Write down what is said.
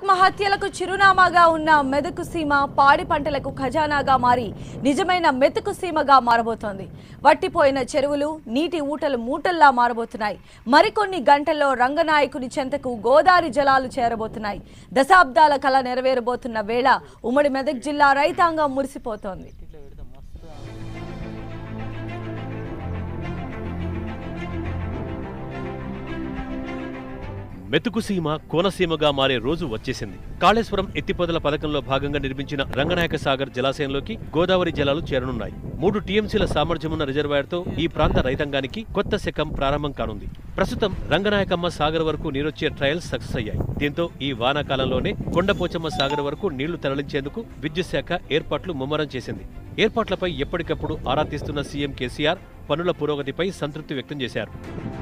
ఆత్మహత్యలకు చిరునామాగా ఉన్న మెదకు సీమ పాడి పంటలకు ఖజానాగా మారి నిజమైన మెతుకు సీమగా మారబోతోంది వట్టిపోయిన చెరువులు నీటి ఊటలు మూటల్లా మారబోతున్నాయి మరికొన్ని గంటల్లో రంగనాయకుని చెంతకు గోదావరి జలాలు చేరబోతున్నాయి దశాబ్దాల కళ నెరవేరబోతున్న వేళ ఉమ్మడి మెదక్ జిల్లా రైతాంగం మురిసిపోతోంది మెతుకుసీమ కోనసీమగా మారే రోజు వచ్చేసింది కాళేశ్వరం ఎత్తిపోతల పథకంలో భాగంగా నిర్మించిన రంగనాయక సాగర్ జలాశయంలోకి గోదావరి జలాలు చేరనున్నాయి మూడు టీఎంసీల సామర్థ్యమున్న రిజర్వాయర్తో ఈ ప్రాంత రైతాంగానికి కొత్త శకం ప్రారంభం కానుంది ప్రస్తుతం రంగనాయకమ్మ సాగర్ వరకు నీరొచ్చే ట్రయల్స్ సక్సెస్ అయ్యాయి దీంతో ఈ వానాకాలంలోనే కొండపోచమ్మ సాగర్ వరకు నీళ్లు తరలించేందుకు విద్యుత్ శాఖ ఏర్పాట్లు ముమ్మరం చేసింది ఏర్పాట్లపై ఎప్పటికప్పుడు ఆరా తీస్తున్న సీఎం కేసీఆర్ పనుల పురోగతిపై సంతృప్తి వ్యక్తం చేశారు